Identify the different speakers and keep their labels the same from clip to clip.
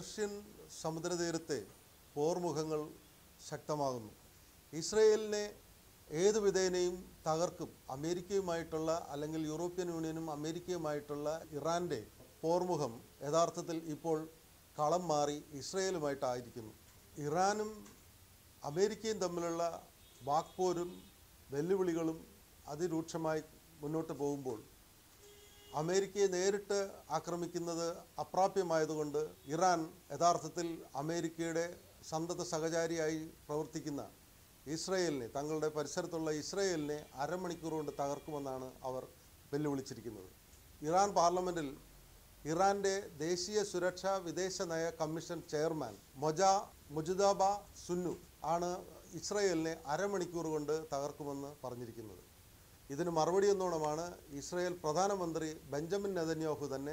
Speaker 1: Persian സമുദ്രതീരത്തെ പോർമുഖങ്ങൾ ശക്തമാകുന്നു ഇസ്രയേലിനെ ഏത് വിധേനയും തകർക്കും അമേരിക്കയുമായിട്ടുള്ള അല്ലെങ്കിൽ യൂറോപ്യൻ യൂണിയനും അമേരിക്കയുമായിട്ടുള്ള ഇറാൻ്റെ പോർമുഖം യഥാർത്ഥത്തിൽ ഇപ്പോൾ കളം മാറി ഇസ്രയേലുമായിട്ടായിരിക്കുന്നു ഇറാനും അമേരിക്കയും തമ്മിലുള്ള വാക്പോരും വെല്ലുവിളികളും അതിരൂക്ഷമായി മുന്നോട്ട് പോകുമ്പോൾ അമേരിക്കയെ നേരിട്ട് ആക്രമിക്കുന്നത് അപ്രാപ്യമായതുകൊണ്ട് ഇറാൻ യഥാർത്ഥത്തിൽ അമേരിക്കയുടെ സന്തത സഹചാരിയായി പ്രവർത്തിക്കുന്ന ഇസ്രയേലിനെ തങ്ങളുടെ പരിസരത്തുള്ള ഇസ്രയേലിനെ അരമണിക്കൂർ കൊണ്ട് തകർക്കുമെന്നാണ് അവർ വെല്ലുവിളിച്ചിരിക്കുന്നത് ഇറാൻ പാർലമെൻറ്റിൽ ഇറാൻ്റെ ദേശീയ സുരക്ഷാ വിദേശ നയ കമ്മീഷൻ ചെയർമാൻ മൊജ മുജുദാബ സുന്നു ആണ് ഇസ്രയേലിനെ അരമണിക്കൂർ കൊണ്ട് തകർക്കുമെന്ന് പറഞ്ഞിരിക്കുന്നത് ഇതിന് മറുപടി എന്നോണമാണ് ഇസ്രയേൽ പ്രധാനമന്ത്രി ബെഞ്ചമിൻ നെതന്യാഹു തന്നെ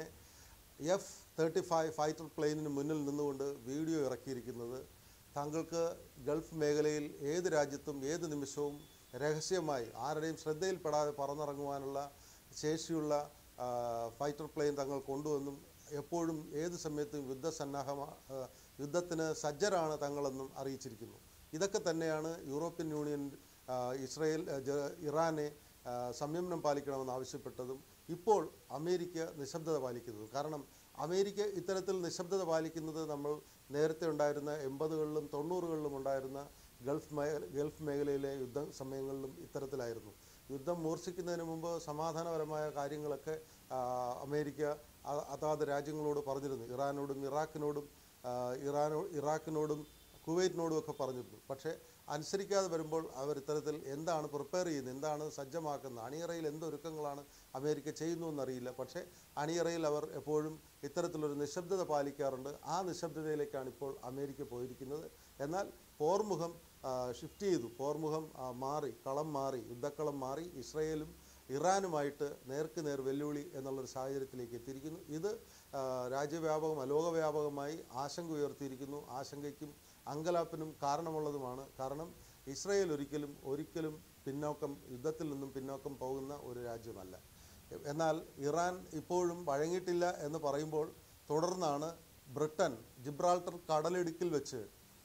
Speaker 1: എഫ് തേർട്ടി ഫൈവ് ഫൈറ്റർ പ്ലെയിനിന് മുന്നിൽ നിന്നുകൊണ്ട് വീഡിയോ ഇറക്കിയിരിക്കുന്നത് താങ്കൾക്ക് ഗൾഫ് മേഖലയിൽ ഏത് രാജ്യത്തും ഏത് നിമിഷവും രഹസ്യമായി ആരുടെയും ശ്രദ്ധയിൽപ്പെടാതെ പറന്നിറങ്ങുവാനുള്ള ശേഷിയുള്ള ആ, ഫൈറ്റർ പ്ലെയിൻ തങ്ങൾ കൊണ്ടുവന്നും എപ്പോഴും ഏത് സമയത്തും യുദ്ധസന്നാഹമാ ആ, യുദ്ധത്തിന് സജ്ജരാണ് തങ്ങളെന്നും അറിയിച്ചിരിക്കുന്നു ഇതൊക്കെ തന്നെയാണ് യൂറോപ്യൻ യൂണിയൻ ആ, ഇസ്രയേൽ ആ, ജ- ഇറാനെ ആ, സംയമനം പാലിക്കണമെന്ന് ആവശ്യപ്പെട്ടതും ഇപ്പോൾ അമേരിക്ക നിശബ്ദത പാലിക്കുന്നതും കാരണം അമേരിക്ക ഇത്തരത്തിൽ നിശബ്ദത പാലിക്കുന്നത് നമ്മൾ നേരത്തെ ഉണ്ടായിരുന്ന എൺപതുകളിലും തൊണ്ണൂറുകളിലും ഉണ്ടായിരുന്ന ഗൾഫ് മേ ഗൾഫ് മേഖലയിലെ യുദ്ധ സമയങ്ങളിലും ഇത്തരത്തിലായിരുന്നു യുദ്ധം മൂർച്ഛിക്കുന്നതിന് മുമ്പ് സമാധാനപരമായ കാര്യങ്ങളൊക്കെ ആ, അമേരിക്ക അ- അതാത് രാജ്യങ്ങളോട് പറഞ്ഞിരുന്നു ഇറാനോടും ഇറാഖിനോടും ആ, ഇറാനോ ഇറാഖിനോടും കുവൈറ്റിനോടും ഒക്കെ പറഞ്ഞിരുന്നു പക്ഷേ അനുസരിക്കാതെ വരുമ്പോൾ അവർ ഇത്തരത്തിൽ എന്താണ് പ്രിപ്പയർ ചെയ്യുന്നത് എന്താണ് സജ്ജമാക്കുന്നത് അണിയറയിൽ എന്തൊരുക്കങ്ങളാണ് അമേരിക്ക ചെയ്യുന്നു എന്നറിയില്ല പക്ഷേ അണിയറയിൽ അവർ എപ്പോഴും ഇത്തരത്തിലൊരു നിശബ്ദത പാലിക്കാറുണ്ട് ആ നിശബ്ദതയിലേക്കാണ് ഇപ്പോൾ അമേരിക്ക പോയിരിക്കുന്നത് എന്നാൽ പോർമുഖം ഷിഫ്റ്റ് ചെയ്തു പോർമുഖം ആ, മാറി കളം മാറി യുദ്ധക്കളം മാറി ഇസ്രയേലും ഇറാനുമായിട്ട് നേർക്ക് നേർ വെല്ലുവിളി എന്നുള്ളൊരു സാഹചര്യത്തിലേക്ക് എത്തിയിരിക്കുന്നു ഇത് ആ, രാജ്യവ്യാപകം ലോകവ്യാപകമായി ആശങ്ക ഉയർത്തിയിരിക്കുന്നു ആശങ്കയ്ക്കും അങ്കലാപ്പിനും കാരണമുള്ളതുമാണ് കാരണം ഇസ്രയേൽ ഒരിക്കലും ഒരിക്കലും പിന്നോക്കം യുദ്ധത്തിൽ നിന്നും പിന്നോക്കം പോകുന്ന ഒരു രാജ്യമല്ല എന്നാൽ ഇറാൻ ഇപ്പോഴും വഴങ്ങിയിട്ടില്ല എന്ന് പറയുമ്പോൾ തുടർന്നാണ് ബ്രിട്ടൻ ജിബ്രാൾട്ടർ കടലിടുക്കിൽ വെച്ച്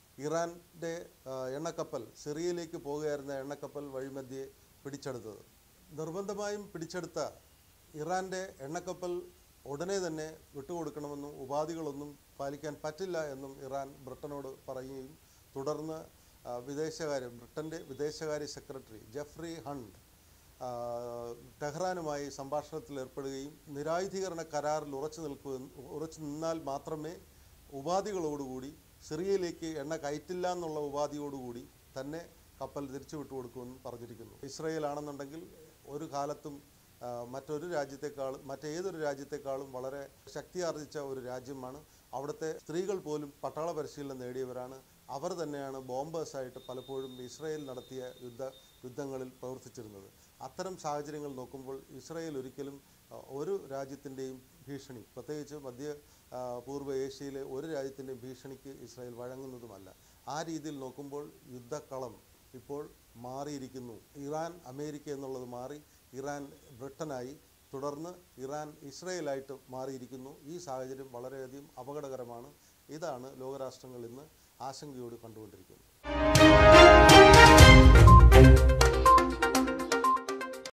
Speaker 1: ഇറാൻ്റെ ആ, എണ്ണക്കപ്പൽ സിറിയയിലേക്ക് പോകുകയായിരുന്ന എണ്ണക്കപ്പൽ വഴിമധ്യേ പിടിച്ചെടുത്തത് നിർബന്ധമായും പിടിച്ചെടുത്ത ഇറാൻ്റെ എണ്ണക്കപ്പൽ ഉടനെ തന്നെ വിട്ടുകൊടുക്കണമെന്നും ഉപാധികളൊന്നും പാലിക്കാൻ പറ്റില്ല എന്നും ഇറാൻ ബ്രിട്ടനോട് പറയുകയും തുടർന്ന് ആ, വിദേശകാര്യ ബ്രിട്ടൻ്റെ വിദേശകാര്യ സെക്രട്ടറി ജെഫ്രി ഹണ്ട് ആ, ടെഹ്റാനുമായി സംഭാഷണത്തിൽ ഏർപ്പെടുകയും നിരായുധീകരണ കരാറിൽ ഉറച്ചു നിൽക്കുക ഉറച്ചു നിന്നാൽ മാത്രമേ ഉപാധികളോടുകൂടി സിറിയയിലേക്ക് എണ്ണ കയറ്റില്ല എന്നുള്ള ഉപാധിയോടുകൂടി തന്നെ കപ്പൽ തിരിച്ചു വിട്ടുകൊടുക്കുമെന്ന് പറഞ്ഞിരിക്കുന്നു ഇസ്രയേൽ ആണെന്നുണ്ടെങ്കിൽ ഒരു കാലത്തും ആ, മറ്റൊരു രാജ്യത്തെക്കാളും മറ്റേതൊരു രാജ്യത്തെക്കാളും വളരെ ശക്തിയാർജിച്ച ഒരു രാജ്യമാണ് അവിടുത്തെ സ്ത്രീകൾ പോലും പട്ടാള പരിശീലനം നേടിയവരാണ് അവർ തന്നെയാണ് ബോംബേഴ്സായിട്ട് പലപ്പോഴും ഇസ്രയേൽ നടത്തിയ യുദ്ധ യുദ്ധങ്ങളിൽ പ്രവർത്തിച്ചിരുന്നത് അത്തരം സാഹചര്യങ്ങൾ നോക്കുമ്പോൾ ഇസ്രയേൽ ഒരിക്കലും ആ, ഒരു രാജ്യത്തിൻ്റെയും ഭീഷണി പ്രത്യേകിച്ച് മധ്യ ആ, പൂർവ്വ ഏഷ്യയിലെ ഒരു രാജ്യത്തിൻ്റെയും ഭീഷണിക്ക് ഇസ്രായേൽ വഴങ്ങുന്നതുമല്ല ആ രീതിയിൽ നോക്കുമ്പോൾ യുദ്ധക്കളം ഇപ്പോൾ മാറിയിരിക്കുന്നു ഇറാൻ അമേരിക്ക എന്നുള്ളത് മാറി ഇറാൻ ബ്രിട്ടനായി തുടർന്ന് ഇറാൻ ഇസ്രയേലായിട്ട് മാറിയിരിക്കുന്നു ഈ സാഹചര്യം വളരെയധികം അപകടകരമാണ് ഇതാണ് ലോകരാഷ്ട്രങ്ങൾ ഇന്ന് ആശങ്കയോട് കണ്ടുകൊണ്ടിരിക്കുന്നത്